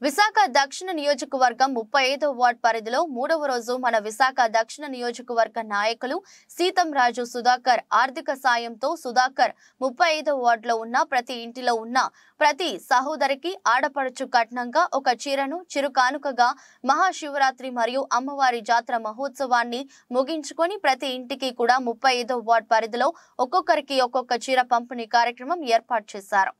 విశాఖ దక్షిణ నియోజకవర్గం ముప్పై ఐదో వార్డ్ పరిధిలో మూడవ రోజు మన విశాఖ దక్షిణ నియోజకవర్గ నాయకులు సీతం రాజు సుధాకర్ ఆర్థిక సాయంతో సుధాకర్ ముప్పై ఐదో వార్డులో ఉన్న ప్రతి ఇంటిలో ఉన్న ప్రతి సహోదరికి ఆడపడుచు కట్నంగా ఒక చీరను చిరు కానుకగా మహాశివరాత్రి మరియు అమ్మవారి జాతర మహోత్సవాన్ని ముగించుకొని ప్రతి ఇంటికి కూడా ముప్పై ఐదో వార్డ్ పరిధిలో ఒక్కొక్కరికి ఒక్కొక్క చీర పంపిణీ కార్యక్రమం ఏర్పాటు చేశారు